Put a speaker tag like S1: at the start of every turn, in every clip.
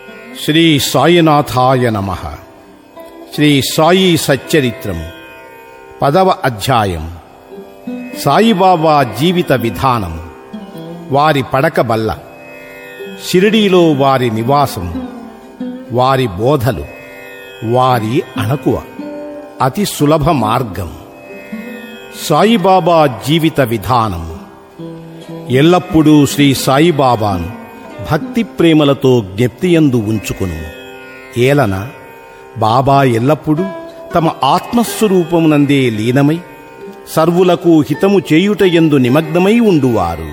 S1: శ్రీ సాయినాథాయ నమ శ్రీ సాయి సచ్చరిత్రం పదవ అధ్యాయం సాయిబాబా జీవిత విధానం వారి పడక బల్ల షిరిడీలో వారి నివాసం వారి బోధలు వారి అణకువ అతి సులభ మార్గం సాయిబాబా జీవిత విధానం ఎల్లప్పుడూ శ్రీ సాయిబాబాను భక్తి ప్రేమలతో జ్ఞప్తియందు ఉంచుకును ఏలన బాబా ఎల్లప్పుడూ తమ ఆత్మస్వరూపమునందే లీనమై సర్వులకు హితము చేయుటయందు నిమగ్నమై ఉండువారు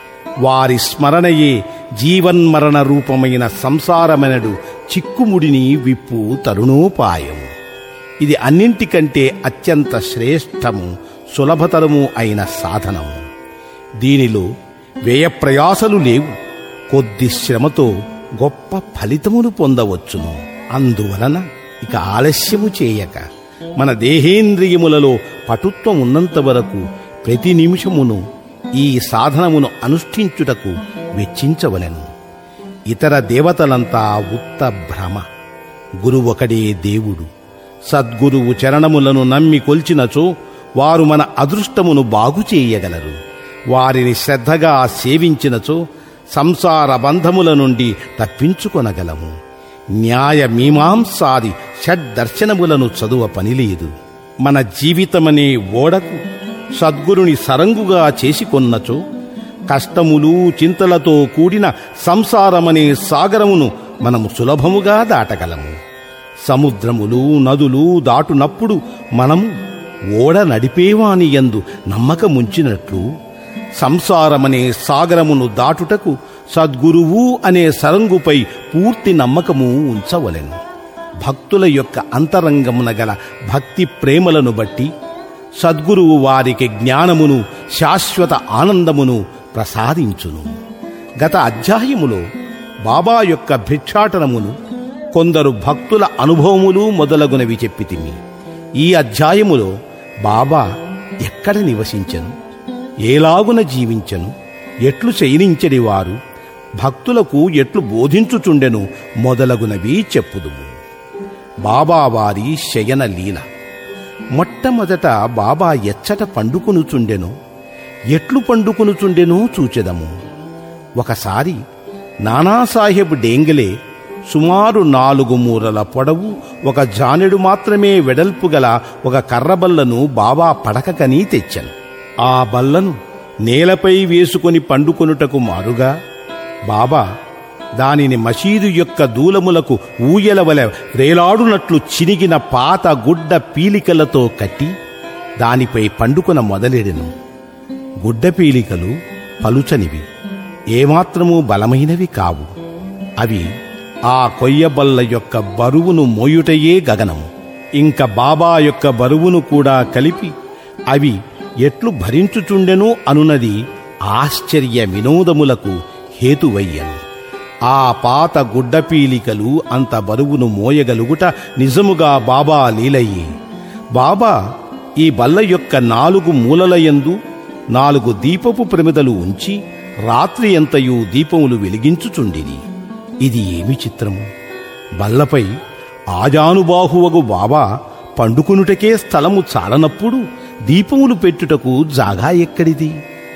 S1: వారి స్మరణయే జీవన్మరణ రూపమైన సంసారమెనడు చిక్కుముడిని విప్పు తరుణోపాయం ఇది అన్నింటికంటే అత్యంత శ్రేష్టము సులభతరము అయిన సాధనము దీనిలో వ్యయప్రయాసలు లేవు కొద్ది శ్రమతో గొప్ప ఫలితమును పొందవచ్చును అందువలన ఇక ఆలస్యము చేయక మన దేహేంద్రియములలో పటుత్వం ఉన్నంత వరకు ప్రతి నిమిషమును ఈ సాధనమును అనుష్ఠించుటకు వెచ్చించవలెను ఇతర దేవతలంతా ఉత్త భ్రమ గురువొకడే దేవుడు సద్గురువు చరణములను నమ్మి కొల్చినచో వారు మన అదృష్టమును బాగు చేయగలరు వారిని శ్రద్ధగా సేవించినచో సంసార బంధముల నుండి తప్పించుకొనగలము న్యాయ మీమాంసాది షడ్దర్శనములను చదువ పనిలేదు మన జీవితమనే ఓడకు సద్గురుని సరంగుగా చేసుకొన్నచో కష్టములు చింతలతో కూడిన సంసారమనే సాగరమును మనము సులభముగా దాటగలము సముద్రములు నదులు దాటునప్పుడు మనము ఓడ నడిపేవాని యందు నమ్మకముంచినట్లు సంసారమనే సాగరమును దాటుటకు సద్గురువు అనే సరంగుపై పూర్తి నమ్మకము ఉంచవలెను భక్తుల యొక్క అంతరంగమున గల భక్తి ప్రేమలను బట్టి సద్గురువు వారికి జ్ఞానమును శాశ్వత ఆనందమును ప్రసాదించును గత అధ్యాయములో బాబా యొక్క భిక్షాటనమును కొందరు భక్తుల అనుభవములు మొదలగునవి చెప్పితిమి ఈ అధ్యాయములో బాబా ఎక్కడ నివసించను ఏలాగున జీవించను ఎట్లు శయనించడి వారు భక్తులకు ఎట్లు బోధించుచుండెను మొదలగునవి చెప్పుదుము బాబా వారి శయన లీల మొట్టమొదట బాబా ఎచ్చట పండుకొనుచుండెను ఎట్లు పండుకొనుచుండెనో చూచెదము ఒకసారి నానాసాహెబ్ డేంగలే సుమారు నాలుగు మూరల పొడవు ఒక జానెడు మాత్రమే వెడల్పు గల ఒక కర్రబల్లను బాబా పడకకని తెచ్చాను ఆ బల్లను నేలపై వేసుకొని పండుకొనుటకు మారుగా బాబా దానిని మసీదు యొక్క దూలములకు ఊయల వలె వేలాడునట్లు చినిగిన పాత గుడ్డ పీలికలతో కట్టి దానిపై పండుకొన మొదలెడెను గుడ్డ పీలికలు పలుచనివి ఏమాత్రము బలమైనవి కావు అవి ఆ కొయ్యబల్ల యొక్క బరువును మోయుటయే గగనము ఇంక బాబా యొక్క బరువును కూడా కలిపి అవి ఎట్లు భరించుచుండెను అనునది ఆశ్చర్య వినోదములకు హేతువయ్యను ఆ పాత గుడ్డపీలికలు అంత బరువును మోయగలుగుట నిజముగా బాబా లీలయ్యే బాబా ఈ బల్ల యొక్క నాలుగు మూలలయందు నాలుగు దీపపు ప్రమిదలు ఉంచి రాత్రి ఎంతయు దీపములు వెలిగించుచుండిరి ఇది ఏమి చిత్రము బల్లపై ఆజానుబాహువగు బాబా పండుకునుటకే స్థలము చాలనప్పుడు దీపములు పెట్టుటకు జాగా ఎక్కడిది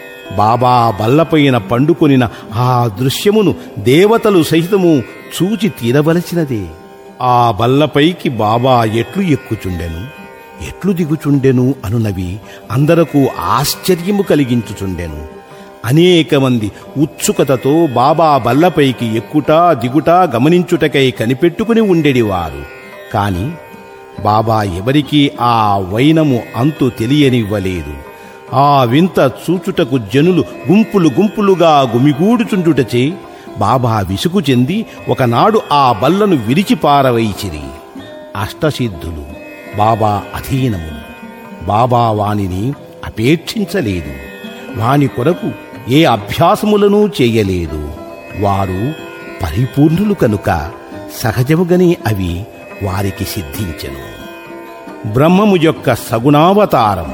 S1: బాబా బల్లపైన పండుకొనిన ఆ దృశ్యమును దేవతలు సహితము చూచి తీరవలసినదే ఆ బల్లపైకి బాబా ఎట్లు ఎక్కుచుండెను ఎట్లు దిగుచుండెను అనునవి అందరకు ఆశ్చర్యము కలిగించుచుండెను అనేక మంది ఉత్సుకతతో బాబా బల్లపైకి ఎక్కుట దిగుట గమనించుటకై కనిపెట్టుకుని ఉండేడివారు కాని బాబా ఎవరికీ ఆ వైనము అంతు తెలియనివ్వలేదు ఆ వింత చూచుటకు జనులు గుంపులు గుంపులుగా గుమిగూడుచుండుటచే బాబా విసుగు చెంది ఒకనాడు ఆ బల్లను విరిచి పారవైచిరి అష్టసిద్ధులు బాబా అధీనములు బాబా వానిని అపేక్షించలేదు వాని కొరకు ఏ అభ్యాసములను చేయలేదు వారు పరిపూర్ణులు కనుక సహజముగానే అవి వారికి సిద్ధించెను బ్రహ్మము యొక్క సగుణావతారము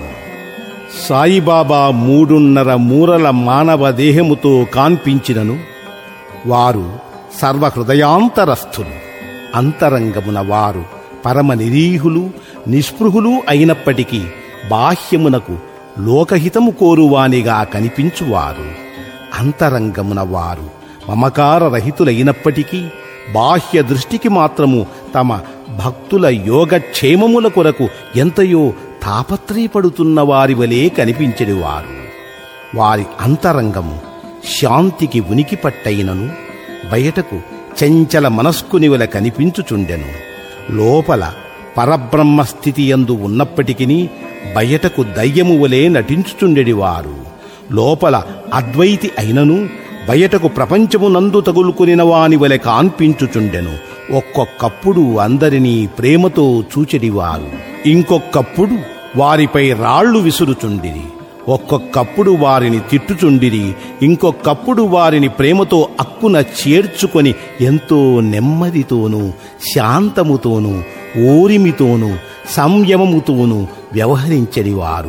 S1: సాయిబాబా మూడున్నర మూరల మానవ దేహముతో కాన్పించినను వారు సర్వహృదయాంతరస్థులు అంతరంగమున వారు పరమ నిరీహులు నిస్పృహులు అయినప్పటికీ బాహ్యమునకు లోకహితము కోరువానిగా కనిపించువారు అంతరంగమున వారు మమకార రహితులైనప్పటికీ బాహ్య దృష్టికి మాత్రము తమ భక్తుల యోగక్షేమముల కొరకు ఎంతయో తాపత్రయపడుతున్న వారి వలె కనిపించెడి వారు వారి అంతరంగము శాంతికి ఉనికి పట్టయినను బయటకు చెంచల మనస్కుని వల కనిపించుచుండెను లోపల పరబ్రహ్మ స్థితి యందు ఉన్నప్పటికీ బయటకు దయ్యము వలె నటించుచుండెడివారు లోపల అద్వైతి అయినను బయటకు ప్రపంచమునందు తగులుకునిన వాని వలె కాన్పించుచుండెను ఒక్కొక్కప్పుడు అందరినీ ప్రేమతో చూచెడివారు ఇంకొక్కప్పుడు వారిపై రాళ్లు విసురుచుండిరి ఒక్కొక్కప్పుడు వారిని తిట్టుచుండిరి ఇంకొక్కప్పుడు వారిని ప్రేమతో అక్కున చేర్చుకొని ఎంతో నెమ్మదితోనూ శాంతముతోనూ ఓరిమితోనూ సంయమముతోనూ వ్యవహరించడివారు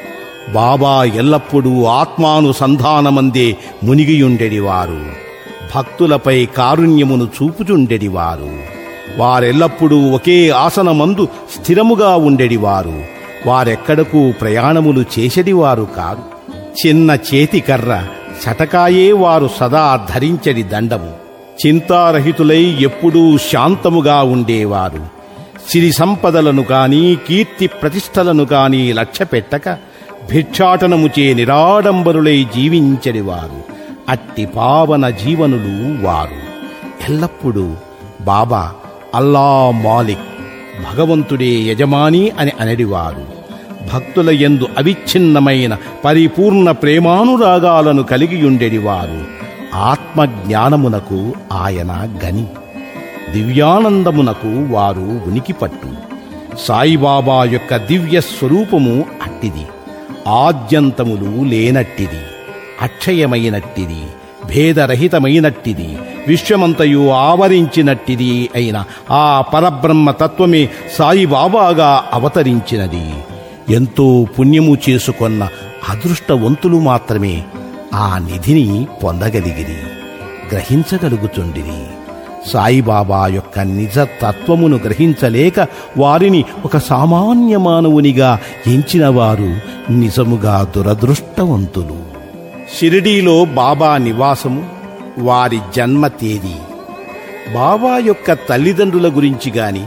S1: బాబా ఎల్లప్పుడూ ఆత్మానుసంధానమందే మునిగియుండెడివారు భక్తులపై కారుణ్యమును చూపుచుండెడివారు వారెల్లప్పుడూ ఒకే ఆసనమందు స్థిరముగా ఉండెడివారు వారెక్కడకు ప్రయాణములు చేసెడివారు కారు చిన్న చేతి కర్ర చటకాయే వారు సదా ధరించడి దండము చింతారహితులై ఎప్పుడూ శాంతముగా ఉండేవారు సిరి సంపదలను కాని కీర్తి ప్రతిష్టలను కాని లక్ష్యపెట్టక భిక్షాటనముచే నిరాడంబరులై జీవించడివారు అట్టి పావన జీవనులు వారు ఎల్లప్పుడూ బాబా అల్లా మాలిక్ భగవంతుడే యజమాని అని అనడివారు భక్తుల యందు అవిచ్ఛిన్నమైన పరిపూర్ణ ప్రేమానురాగాలను కలిగియుండెడివారు ఆత్మజ్ఞానమునకు ఆయన గని దివ్యానందమునకు వారు ఉనికిపట్టు సాయిబాబా యొక్క దివ్య స్వరూపము అట్టిది ఆద్యంతములు లేనట్టిది అక్షయమైనట్టిది భేదరహితమైనట్టిది విశ్వమంతయు ఆవరించినట్టిది అయిన ఆ పరబ్రహ్మ తత్వమే సాయిబాబాగా అవతరించినది ఎంతో పుణ్యము చేసుకొన్న అదృష్టవంతులు మాత్రమే ఆ నిధిని పొందగలిగిరి గ్రహించగలుగుతుండిరి సాయిబాబా యొక్క నిజ తత్వమును గ్రహించలేక వారిని ఒక సామాన్య మానవునిగా ఎంచిన వారు నిజముగా దురదృష్టవంతులు షిరిడీలో బాబా నివాసము వారి జన్మ తేదీ బాబా యొక్క తల్లిదండ్రుల గురించి గాని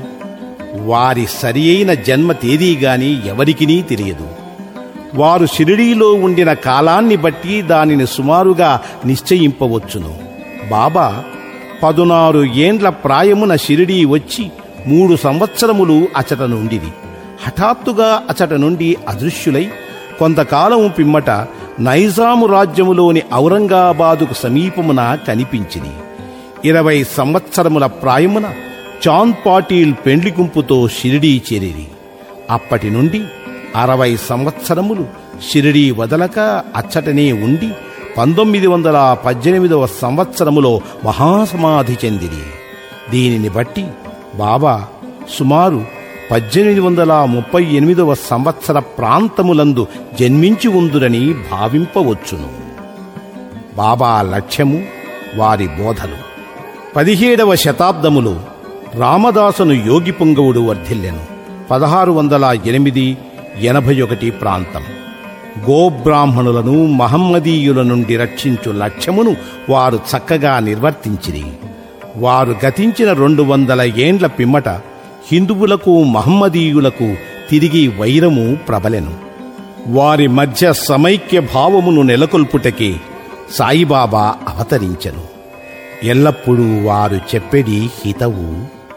S1: వారి సరి అయిన జన్మ తేదీ గాని ఎవరికినీ తెలియదు వారు షిరిడీలో ఉండిన కాలాన్ని బట్టి దానిని సుమారుగా నిశ్చయింపవచ్చును బాబా పదునారు ఏండ్ల ప్రాయమున షిరిడీ వచ్చి మూడు సంవత్సరములు అచట నుండిది హఠాత్తుగా అచట నుండి అదృశ్యులై కొంతకాలం పిమ్మట నైజాము రాజ్యములోని ఔరంగాబాదుకు సమీపమున కనిపించింది ఇరవై సంవత్సరముల ప్రాయమున చాంద్ పాటీల్ పెండ్లి గుంపుతో షిరిడీ చేరిరి అప్పటి నుండి అరవై సంవత్సరములు షిరిడీ వదలక అచ్చటనే ఉండి పంతొమ్మిది వందల పద్దెనిమిదవ సంవత్సరములో మహాసమాధి చెందిరి దీనిని బట్టి బాబా సుమారు పద్దెనిమిది వందల ముప్పై ఎనిమిదవ సంవత్సర ప్రాంతములందు జన్మించి ఉందురని భావింపవచ్చును బాబా లక్ష్యము వారి బోధలు పదిహేడవ శతాబ్దములో రామదాసును యోగి పుంగవుడు వర్ధిల్లెను పదహారు వందల ఎనిమిది ఎనభై ఒకటి ప్రాంతం గోబ్రాహ్మణులను మహమ్మదీయుల నుండి రక్షించు లక్ష్యమును వారు చక్కగా నిర్వర్తించిరి వారు గతించిన రెండు వందల ఏండ్ల పిమ్మట హిందువులకు మహమ్మదీయులకు తిరిగి వైరము ప్రబలెను వారి మధ్య సమైక్య భావమును నెలకొల్పుటకే సాయిబాబా అవతరించెను ఎల్లప్పుడూ వారు చెప్పెడి హితవు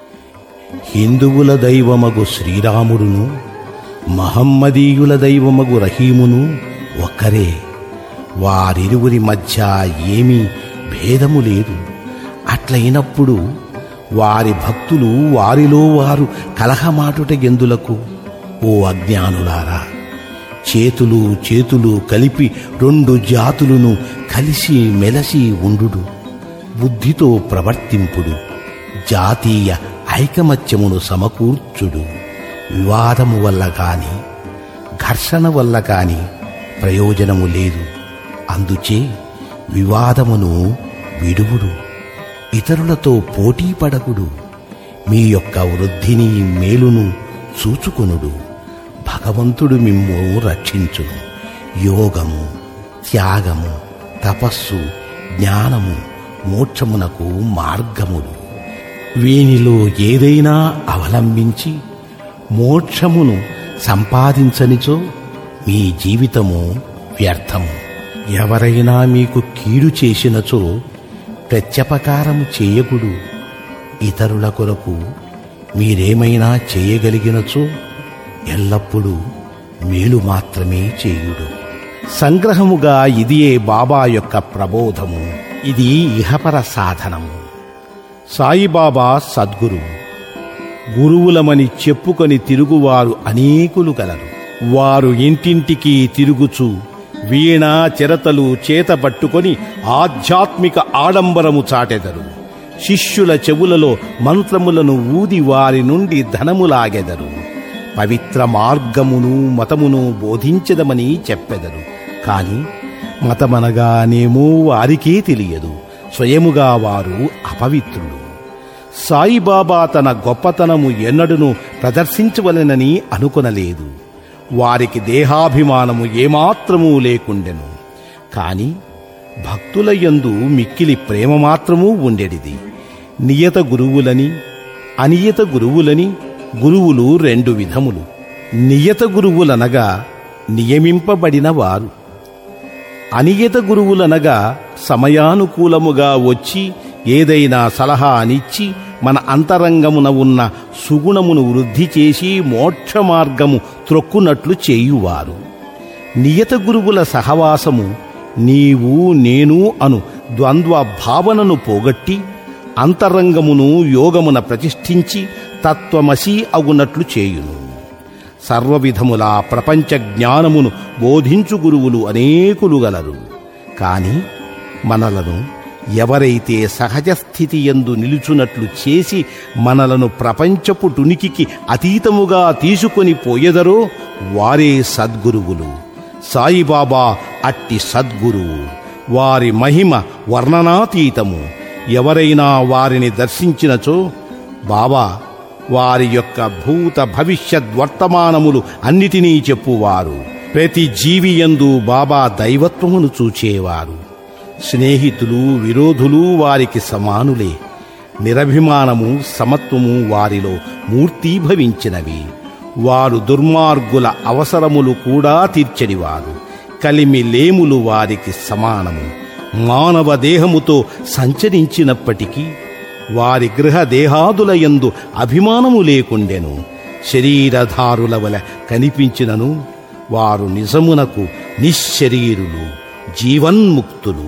S1: హిందువుల దైవమగు శ్రీరాముడును మహమ్మదీయుల దైవమగు రహీమును ఒక్కరే వారిరువురి మధ్య ఏమీ భేదము లేదు అట్లయినప్పుడు వారి భక్తులు వారిలో వారు కలహమాటుట ఎందులకు ఓ అజ్ఞానులారా చేతులు చేతులు కలిపి రెండు జాతులను కలిసి మెలసి ఉండుడు బుద్ధితో ప్రవర్తింపుడు జాతీయ ఐకమత్యమును సమకూర్చుడు వివాదము వల్ల కాని ఘర్షణ వల్ల కాని ప్రయోజనము లేదు అందుచే వివాదమును విడువుడు ఇతరులతో పోటీ పడకుడు మీ యొక్క వృద్ధిని మేలును చూచుకొనుడు భగవంతుడు మిమ్ము రక్షించును యోగము త్యాగము తపస్సు జ్ఞానము మోక్షమునకు మార్గములు వీనిలో ఏదైనా అవలంబించి మోక్షమును సంపాదించనిచో మీ జీవితము వ్యర్థము ఎవరైనా మీకు కీడు చేసినచో ప్రత్యపకారము చేయకుడు ఇతరుల కొరకు మీరేమైనా చేయగలిగినచో ఎల్లప్పుడూ మేలు మాత్రమే చేయుడు సంగ్రహముగా ఇదియే బాబా యొక్క ప్రబోధము ఇది ఇహపర సాధనము సాయిబాబా సద్గురువు గురువులమని చెప్పుకొని తిరుగువారు అనేకులు గలరు వారు ఇంటింటికి తిరుగుచు వీణ చిరతలు చేత పట్టుకొని ఆధ్యాత్మిక ఆడంబరము చాటెదరు శిష్యుల చెవులలో మంత్రములను ఊది వారి నుండి ధనములాగెదరు పవిత్ర మార్గమును మతమును బోధించదమని చెప్పెదరు కాని మతమనగానేమో వారికే తెలియదు స్వయముగా వారు అపవిత్రులు సాయిబాబా తన గొప్పతనము ఎన్నడును ప్రదర్శించవలెనని అనుకొనలేదు వారికి దేహాభిమానము ఏమాత్రమూ లేకుండెను కాని భక్తుల యందు మిక్కిలి ప్రేమ మాత్రమూ ఉండెడిది నియత గురువులని అనియత గురువులని గురువులు రెండు విధములు నియత గురువులనగా నియమింపబడిన వారు అనియత గురువులనగా సమయానుకూలముగా వచ్చి ఏదైనా సలహా అనిచ్చి మన అంతరంగమున ఉన్న సుగుణమును వృద్ధి చేసి మోక్ష మార్గము త్రొక్కునట్లు చేయువారు నియత గురువుల సహవాసము నీవు నేను అను ద్వంద్వ భావనను పోగొట్టి అంతరంగమును యోగమున ప్రతిష్ఠించి తత్వమసి అగునట్లు చేయును సర్వవిధముల ప్రపంచ జ్ఞానమును బోధించు గురువులు అనేకులు గలరు కాని మనలను ఎవరైతే సహజ స్థితి ఎందు నిలుచున్నట్లు చేసి మనలను ప్రపంచపు టునికికి అతీతముగా తీసుకొని పోయెదరో వారే సద్గురువులు సాయిబాబా అట్టి సద్గురువు వారి మహిమ వర్ణనాతీతము ఎవరైనా వారిని దర్శించినచో బాబా వారి యొక్క భూత భవిష్యత్ వర్తమానములు అన్నిటినీ చెప్పువారు ప్రతి జీవియందు బాబా దైవత్వమును చూచేవారు స్నేహితులు విరోధులు వారికి సమానులే నిరభిమానము సమత్వము వారిలో మూర్తీభవించినవి వారు దుర్మార్గుల అవసరములు కూడా తీర్చడివారు కలిమి లేములు వారికి సమానము మానవ దేహముతో సంచరించినప్పటికీ వారి గృహ దేహాదుల యందు అభిమానము లేకుండెను శరీరధారుల వలె కనిపించినను వారు నిజమునకు నిశ్శరీరులు జీవన్ముక్తులు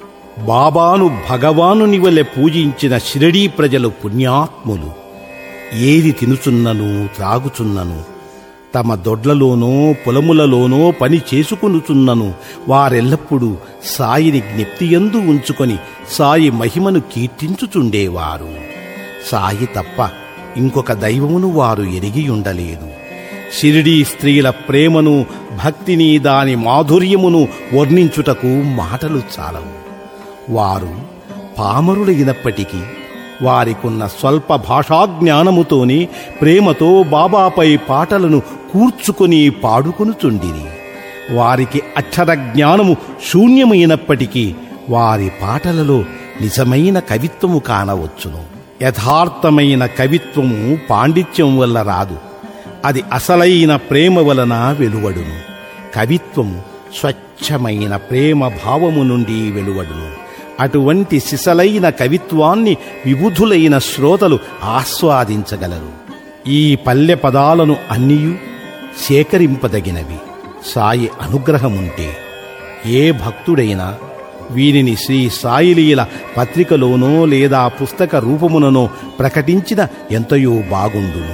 S1: బాబాను భగవానుని వలె పూజించిన షిరడీ ప్రజలు పుణ్యాత్ములు ఏది తినుచున్నను త్రాగుచున్నను తమ దొడ్లలోనో పొలములలోనో పని చేసుకొనుచున్నను వారెల్లప్పుడూ సాయిని జ్ఞప్తియందు ఉంచుకొని సాయి మహిమను కీర్తించుచుండేవారు సాయి తప్ప ఇంకొక దైవమును వారు ఎరిగి ఉండలేదు షిరిడీ స్త్రీల ప్రేమను భక్తిని దాని మాధుర్యమును వర్ణించుటకు మాటలు చాలవు వారు పామరులైనప్పటికీ వారికున్న స్వల్ప భాషాజ్ఞానముతోనే ప్రేమతో బాబాపై పాటలను కూర్చుకొని పాడుకొనుచుండిరి వారికి అక్షర జ్ఞానము శూన్యమైనప్పటికీ వారి పాటలలో నిజమైన కవిత్వము కానవచ్చును యథార్థమైన కవిత్వము పాండిత్యం వల్ల రాదు అది అసలైన ప్రేమ వలన వెలువడును కవిత్వము స్వచ్ఛమైన ప్రేమ భావము నుండి వెలువడును అటువంటి సిసలైన కవిత్వాన్ని విబుధులైన శ్రోతలు ఆస్వాదించగలరు ఈ పల్లె పదాలను అన్నియు సేకరింపదగినవి సాయి అనుగ్రహముంటే ఏ భక్తుడైనా వీరిని శ్రీ సాయిలీల పత్రికలోనో లేదా పుస్తక రూపముననో ప్రకటించిన ఎంతయో బాగుండును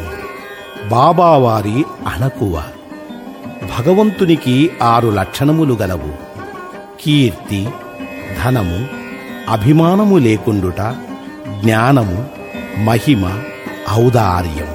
S1: బాబావారి అణకువ భగవంతునికి ఆరు లక్షణములు గలవు కీర్తి ధనము అభిమానము లేకుండుట జ్ఞానము మహిమ ఔదార్యం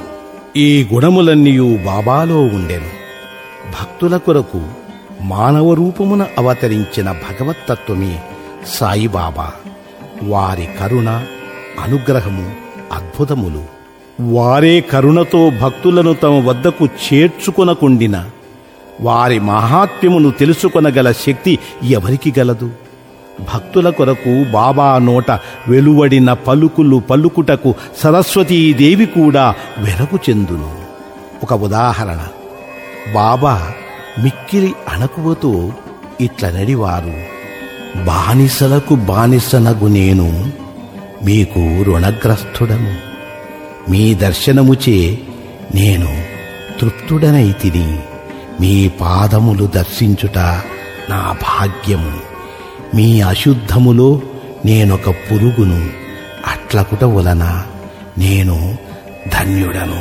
S1: ఈ గుణములన్నీయు బాబాలో ఉండెను భక్తుల కొరకు మానవ రూపమున అవతరించిన భగవత్తత్వమే సాయిబాబా వారి కరుణ అనుగ్రహము అద్భుతములు వారే కరుణతో భక్తులను తమ వద్దకు చేర్చుకొనకుండిన వారి మహాత్మ్యమును తెలుసుకొనగల శక్తి ఎవరికి గలదు భక్తుల కొరకు బాబా నోట వెలువడిన పలుకులు పలుకుటకు సరస్వతీదేవి కూడా వెరకు చెందును ఒక ఉదాహరణ బాబా మిక్కిలి అణకువతో ఇట్ల నడివారు బానిసలకు బానిసనగు నేను మీకు రుణగ్రస్తుడను మీ దర్శనముచే నేను తృప్తుడనైతిని మీ పాదములు దర్శించుట నా భాగ్యము మీ అశుద్ధములో నేనొక పురుగును అట్లకుట వలన నేను ధన్యుడను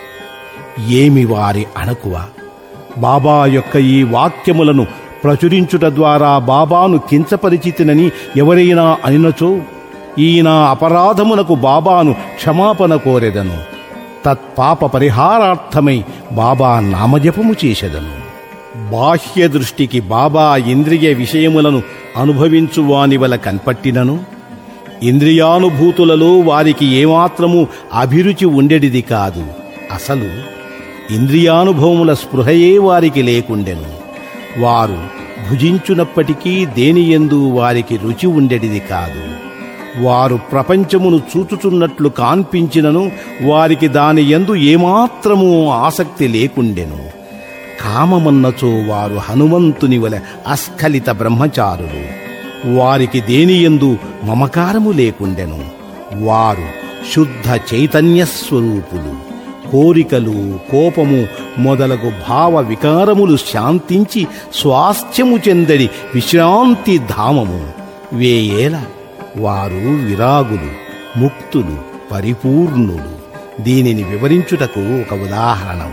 S1: ఏమి వారి అణకువ బాబా యొక్క ఈ వాక్యములను ప్రచురించుట ద్వారా బాబాను కించపరిచితినని ఎవరైనా అనినచో ఈయన అపరాధమునకు బాబాను క్షమాపణ కోరెదను తత్పాప పరిహారార్థమై బాబా నామజపము చేసెదను బాహ్య దృష్టికి బాబా ఇంద్రియ విషయములను అనుభవించు వాని వల కన్పట్టినను ఇంద్రియానుభూతులలో వారికి ఏమాత్రము అభిరుచి ఉండేటిది కాదు అసలు ఇంద్రియానుభవముల స్పృహయే వారికి లేకుండెను వారు భుజించునప్పటికీ దేనియందు వారికి రుచి ఉండేటిది కాదు వారు ప్రపంచమును చూచుచున్నట్లు కాన్పించినను వారికి దాని యందు ఏమాత్రము ఆసక్తి లేకుండెను కామమన్నచో వారు హనుమంతుని వలె అస్ఖలిత బ్రహ్మచారులు వారికి దేనియందు మమకారము లేకుండెను వారు శుద్ధ చైతన్య స్వరూపులు కోరికలు కోపము మొదలగు భావ వికారములు శాంతించి స్వాస్థ్యము చెందడి విశ్రాంతి ధామము వేయేల వారు విరాగులు ముక్తులు పరిపూర్ణులు దీనిని వివరించుటకు ఒక ఉదాహరణ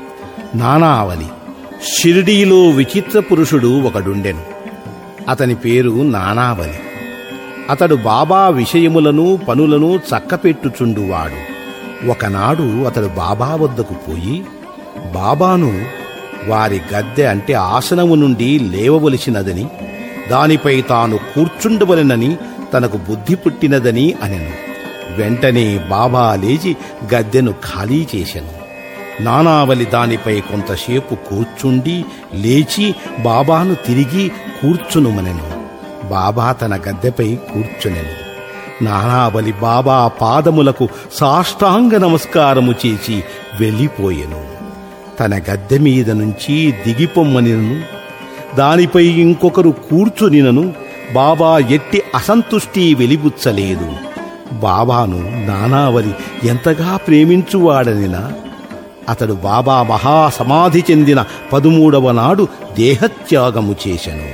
S1: నానావలి షిరిడీలో విచిత్ర పురుషుడు ఒకడుండెను అతని పేరు నానావలి అతడు బాబా విషయములను పనులను చక్కపెట్టుచుండువాడు ఒకనాడు అతడు బాబా వద్దకు పోయి బాబాను వారి గద్దె అంటే ఆసనము నుండి లేవవలసినదని దానిపై తాను కూర్చుండవలెనని తనకు బుద్ధి పుట్టినదని అనెను వెంటనే బాబా లేచి గద్దెను ఖాళీ చేశెను నానావలి దానిపై కొంతసేపు కూర్చుండి లేచి బాబాను తిరిగి కూర్చునుమనెను బాబా తన గద్దెపై కూర్చునెను నానావలి బాబా పాదములకు సాష్టాంగ నమస్కారము చేసి వెళ్ళిపోయెను తన గద్దె మీద నుంచి దిగిపొమ్మనిను దానిపై ఇంకొకరు కూర్చునినను బాబా ఎట్టి అసంతుష్టి వెలిబుచ్చలేదు బాబాను నానావలి ఎంతగా ప్రేమించువాడనినా అతడు బాబా మహాసమాధి చెందిన పదమూడవ నాడు దేహత్యాగము చేశను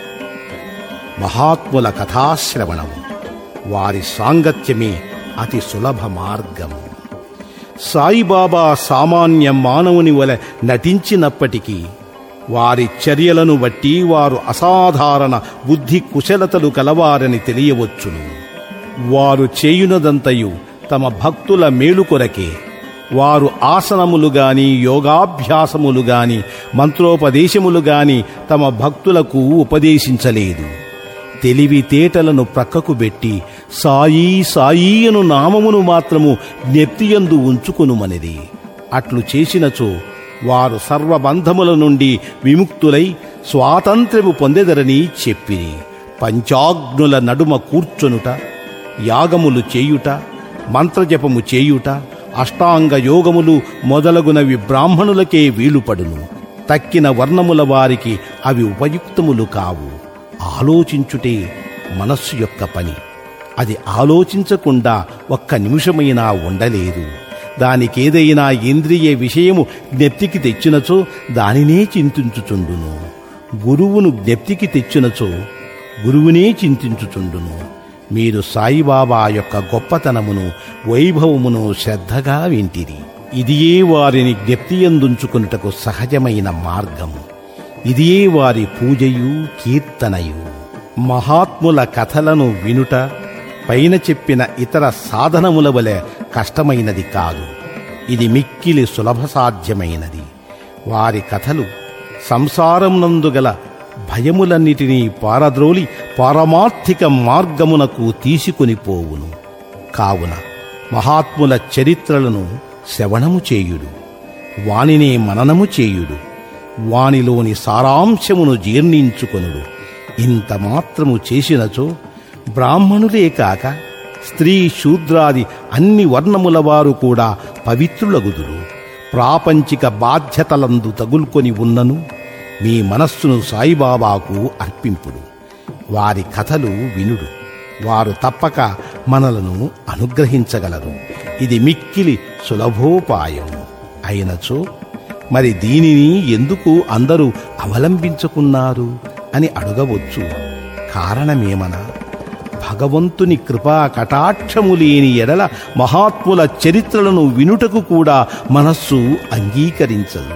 S1: మహాత్ముల కథాశ్రవణము వారి సాంగత్యమే అతి సులభ మార్గము సాయిబాబా సామాన్య మానవుని వలె నటించినప్పటికీ వారి చర్యలను బట్టి వారు అసాధారణ బుద్ధి కుశలతలు కలవారని తెలియవచ్చును వారు చేయునదంతయు తమ భక్తుల మేలు కొరకే వారు ఆసనములు గాని యోగాభ్యాసములు గాని మంత్రోపదేశములు గాని తమ భక్తులకు ఉపదేశించలేదు తెలివితేటలను ప్రక్కకు పెట్టి సాయి సాయి అను నామమును మాత్రము జ్ఞప్తియందు ఉంచుకొనుమనిది అట్లు చేసినచో వారు సర్వబంధముల నుండి విముక్తులై స్వాతంత్ర్యము పొందెదరని చెప్పిరి పంచాగ్నుల నడుమ కూర్చొనుట యాగములు చేయుట మంత్రజపము చేయుట అష్టాంగ యోగములు మొదలగునవి బ్రాహ్మణులకే వీలుపడును తక్కిన వర్ణముల వారికి అవి ఉపయుక్తములు కావు ఆలోచించుటే మనస్సు యొక్క పని అది ఆలోచించకుండా ఒక్క నిమిషమైనా ఉండలేదు దానికేదైనా ఇంద్రియ విషయము జ్ఞప్తికి తెచ్చినచో దానినే చింతించుచుండును గురువును జ్ఞప్తికి తెచ్చినచో గురువునే చింతించుచుండును మీరు సాయిబాబా యొక్క గొప్పతనమును వైభవమును శ్రద్ధగా వింటిరి ఇదియే వారిని జ్ఞప్తియందుంచుకున్నటకు సహజమైన మార్గము ఇదియే వారి పూజయు కీర్తనయు మహాత్ముల కథలను వినుట పైన చెప్పిన ఇతర సాధనముల వలె కష్టమైనది కాదు ఇది మిక్కిలి సులభ సాధ్యమైనది వారి కథలు సంసారం నందు గల భయములన్నిటినీ పారద్రోలి పారమార్థిక మార్గమునకు తీసుకుని పోవును కావున మహాత్ముల చరిత్రలను శ్రవణము చేయుడు వానినే మననము చేయుడు వానిలోని సారాంశమును జీర్ణించుకొనుడు ఇంత మాత్రము చేసినచో బ్రాహ్మణులే కాక స్త్రీ శూద్రాది అన్ని వర్ణముల వారు కూడా పవిత్రులగుదురు ప్రాపంచిక బాధ్యతలందు తగులుకొని ఉన్నను మీ మనస్సును సాయిబాబాకు అర్పింపుడు వారి కథలు వినుడు వారు తప్పక మనలను అనుగ్రహించగలరు ఇది మిక్కిలి సులభోపాయం అయినచో మరి దీనిని ఎందుకు అందరూ అవలంబించుకున్నారు అని అడగవచ్చు కారణమేమనా భగవంతుని కృపా కటాక్షము లేని ఎడల మహాత్ముల చరిత్రలను వినుటకు కూడా మనస్సు అంగీకరించదు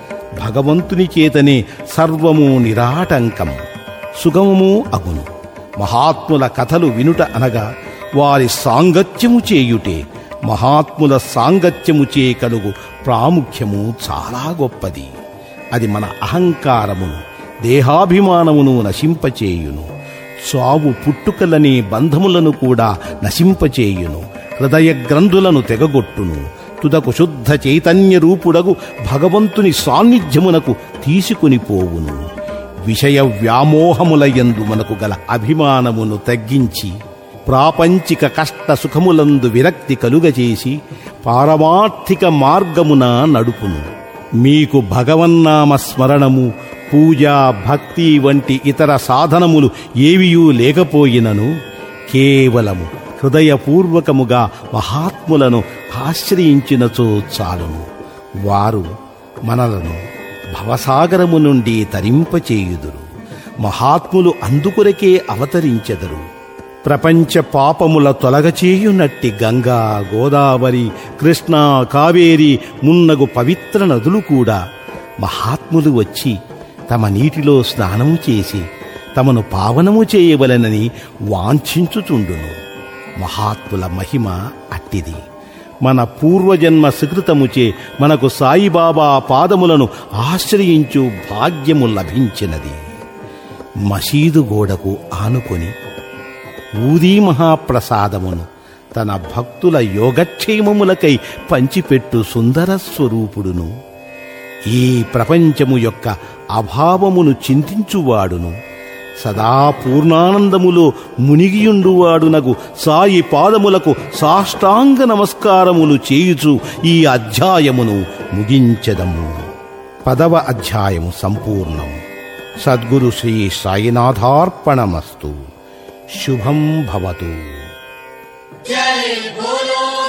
S1: భగవంతుని చేతనే సర్వము నిరాటంకం సుగమము అగును మహాత్ముల కథలు వినుట అనగా వారి సాంగత్యము చేయుటే మహాత్ముల సాంగత్యము చే కలుగు ప్రాముఖ్యము చాలా గొప్పది అది మన అహంకారమును దేహాభిమానమును నశింపచేయును చావు పుట్టుకలనే బంధములను కూడా నశింపచేయును హృదయ గ్రంథులను తెగగొట్టును తుదకు శుద్ధ చైతన్య రూపుడగు భగవంతుని సాన్నిధ్యమునకు తీసుకుని పోవును విషయ వ్యామోహముల యందు మనకు గల అభిమానమును తగ్గించి ప్రాపంచిక కష్ట సుఖములందు విరక్తి కలుగజేసి పారమార్థిక మార్గమున నడుపును మీకు భగవన్నామ స్మరణము పూజ భక్తి వంటి ఇతర సాధనములు ఏవియూ లేకపోయినను కేవలము హృదయపూర్వకముగా మహాత్ములను ఆశ్రయించినచో చాలును వారు మనలను భవసాగరము నుండి తరింపచేయుదురు మహాత్ములు అందుకొరకే అవతరించెదరు ప్రపంచ పాపముల తొలగచేయునట్టి గంగా గోదావరి కృష్ణ కావేరి మున్నగు పవిత్ర నదులు కూడా మహాత్ములు వచ్చి తమ నీటిలో స్నానము చేసి తమను పావనము చేయవలెనని వాంఛించుచుండును మహాత్ముల మహిమ అట్టిది మన పూర్వజన్మ సుకృతముచే మనకు సాయిబాబా పాదములను ఆశ్రయించు భాగ్యము లభించినది మసీదు గోడకు ఆనుకొని ఊదీ మహాప్రసాదమును తన భక్తుల యోగక్షేమములకై పంచిపెట్టు సుందర స్వరూపుడును ఈ ప్రపంచము యొక్క అభావమును చింతించువాడును సదా పూర్ణానందములో మునిగియుండువాడునగు సాయి పాదములకు సాష్టాంగ నమస్కారములు చేయుచు ఈ అధ్యాయమును ముగించెదము పదవ అధ్యాయము సంపూర్ణం సద్గురు శ్రీ సాయినాథార్పణమస్తు శుభం భవతు
S2: జై బోలో